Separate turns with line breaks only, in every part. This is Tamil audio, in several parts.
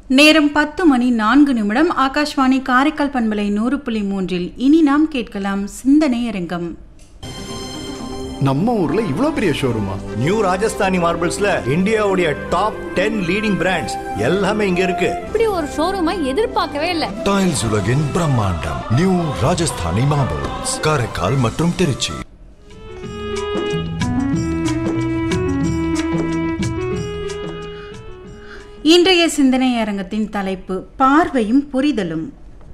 நேரம் பத்து மணி நான்கு நிமிடம் ஆகாஷ்வாணி காரைக்கால் பண்பலை நூறு புள்ளி மூன்றில் இனி நாம் கேட்கலாம் சிந்தனை அரங்கம்
நம்ம ஊர்ல இவ்ளோ பெரிய ஷோரூமா
நியூ ராஜஸ்தானி மார்பிள்ஸ்ல இந்தியாவுடைய டாப் டென் லீடிங் பிராண்ட்ஸ் எல்லாமே இங்க இருக்கு
இப்படி ஒரு ஷோரூமை எதிர்பார்க்கவே இல்லை
டைல்ஸ் உலகின் பிரம்மாண்டம் நியூ ராஜஸ்தானி மார்பிள்ஸ் காரைக்கால் மற்றும் திருச்சி
இன்றைய சிந்தனை அரங்கத்தின் தலைப்பு பார்வையும் புரிதலும்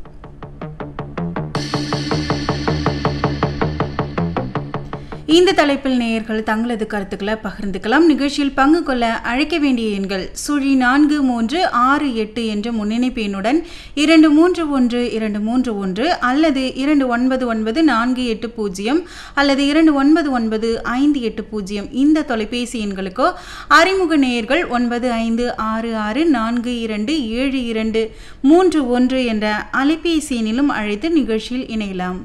இந்த தலைப்பில் நேயர்கள் தங்களது கருத்துக்களை பகிர்ந்துக்கலாம் நிகழ்ச்சியில் பங்கு கொள்ள அழைக்க வேண்டிய எண்கள் சுழி நான்கு மூன்று ஆறு எட்டு என்ற முன்னிணைப்பு எண்ணுடன் இரண்டு மூன்று ஒன்று இரண்டு மூன்று ஒன்று அல்லது இரண்டு ஒன்பது ஒன்பது நான்கு எட்டு பூஜ்ஜியம் அல்லது இரண்டு ஒன்பது ஒன்பது ஐந்து எட்டு பூஜ்ஜியம் இந்த தொலைபேசி எண்களுக்கோ அறிமுக நேயர்கள் ஒன்பது ஐந்து ஆறு ஆறு நான்கு இரண்டு ஏழு இரண்டு மூன்று ஒன்று என்ற அலைபேசி எண்ணிலும் அழைத்து நிகழ்ச்சியில் இணையலாம்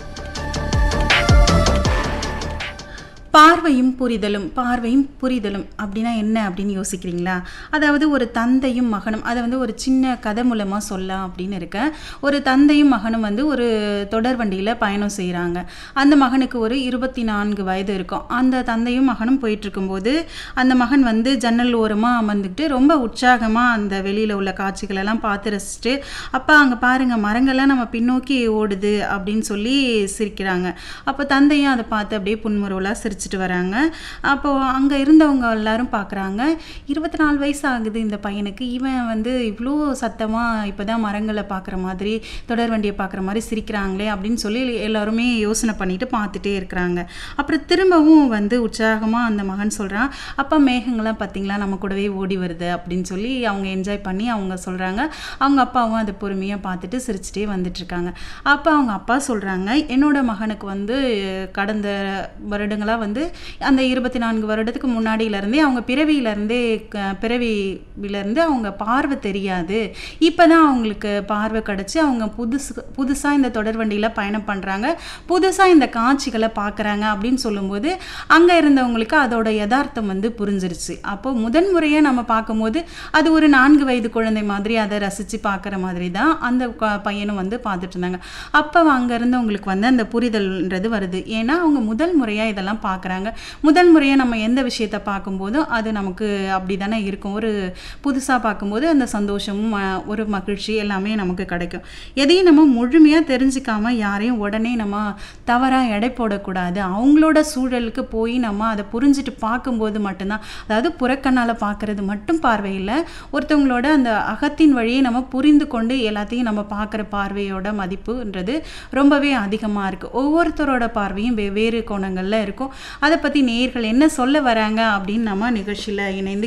பார்வையும் புரிதலும் பார்வையும் புரிதலும் அப்படின்னா என்ன அப்படின்னு யோசிக்கிறீங்களா அதாவது ஒரு தந்தையும் மகனும் அதை வந்து ஒரு சின்ன கதை மூலமாக சொல்லலாம் அப்படின்னு இருக்கேன் ஒரு தந்தையும் மகனும் வந்து ஒரு தொடர் வண்டியில் பயணம் செய்கிறாங்க அந்த மகனுக்கு ஒரு இருபத்தி நான்கு வயது இருக்கும் அந்த தந்தையும் மகனும் போயிட்டு இருக்கும்போது அந்த மகன் வந்து ஜன்னல் ஓரமாக அமர்ந்துக்கிட்டு ரொம்ப உற்சாகமாக அந்த வெளியில் உள்ள காட்சிகளெல்லாம் பார்த்து ரசிச்சுட்டு அப்பா அங்கே பாருங்க மரங்கள்லாம் நம்ம பின்னோக்கி ஓடுது அப்படின்னு சொல்லி சிரிக்கிறாங்க அப்போ தந்தையும் அதை பார்த்து அப்படியே புன்முறுவலாக சிரிச்சிட்டு வராங்க அப்போது அங்கே இருந்தவங்க எல்லாரும் பார்க்குறாங்க இருபத்தி நாலு வயசு ஆகுது இந்த பையனுக்கு இவன் வந்து இவ்வளோ சத்தமாக இப்போ தான் மரங்களை பார்க்குற மாதிரி தொடர் வண்டியை பார்க்குற மாதிரி சிரிக்கிறாங்களே அப்படின்னு சொல்லி எல்லாருமே யோசனை பண்ணிட்டு பார்த்துட்டே இருக்கிறாங்க அப்புறம் திரும்பவும் வந்து உற்சாகமாக அந்த மகன் சொல்கிறான் அப்பா மேகங்கள்லாம் பார்த்தீங்களா நம்ம கூடவே ஓடி வருது அப்படின்னு சொல்லி அவங்க என்ஜாய் பண்ணி அவங்க சொல்கிறாங்க அவங்க அப்பாவும் அதை பொறுமையாக பார்த்துட்டு சிரிச்சிட்டே வந்துட்டுருக்காங்க அப்போ அவங்க அப்பா சொல்கிறாங்க என்னோட மகனுக்கு வந்து கடந்த வருடங்களாக வந்து அந்த இருபத்தி நான்கு வருடத்துக்கு முன்னாடியிலேருந்தே அவங்க பிறவியிலேருந்தே பிறவியிலேருந்து அவங்க பார்வை தெரியாது இப்போ தான் அவங்களுக்கு பார்வை கிடச்சி அவங்க புதுசு புதுசாக இந்த தொடர் வண்டியில் பயணம் பண்ணுறாங்க புதுசாக இந்த காட்சிகளை பார்க்குறாங்க அப்படின்னு சொல்லும்போது அங்கே இருந்தவங்களுக்கு அதோட யதார்த்தம் வந்து புரிஞ்சிருச்சு அப்போ முதன்முறையாக நம்ம பார்க்கும்போது அது ஒரு நான்கு வயது குழந்தை மாதிரி அதை ரசித்து பார்க்குற மாதிரி தான் அந்த க- பையனும் வந்து பார்த்துட்டு இருந்தாங்க அப்போ அங்கே இருந்தவங்களுக்கு வந்து அந்த புரிதல்ன்றது வருது ஏன்னா அவங்க முதல் முறையாக இதெல்லாம் பார்க்குறாங்க முதல் முறையாக நம்ம எந்த விஷயத்தை பார்க்கும்போதும் அது நமக்கு அப்படி தானே இருக்கும் ஒரு புதுசாக பார்க்கும்போது அந்த சந்தோஷமும் அஹ், ஒரு மகிழ்ச்சி எல்லாமே நமக்கு கிடைக்கும் எதையும் நம்ம முழுமையாக தெரிஞ்சுக்காம யாரையும் உடனே நம்ம தவறாக எடை போடக்கூடாது அவங்களோட சூழலுக்கு போய் நம்ம அதை புரிஞ்சுட்டு பார்க்கும்போது மட்டும்தான் அதாவது புறக்கண்ணால் பார்க்கறது மட்டும் பார்வை இல்லை ஒருத்தவங்களோட அந்த அகத்தின் வழியை நம்ம புரிந்து கொண்டு எல்லாத்தையும் நம்ம பார்க்குற பார்வையோட மதிப்புன்றது ரொம்பவே அதிகமாக இருக்குது ஒவ்வொருத்தரோட பார்வையும் வெவ்வேறு கோணங்களில் இருக்கும் அதை பற்றி நேயர்கள் என்ன சொல்ல வராங்க அப்படின்னு நம்ம நிகழ்ச்சியில் இணைந்து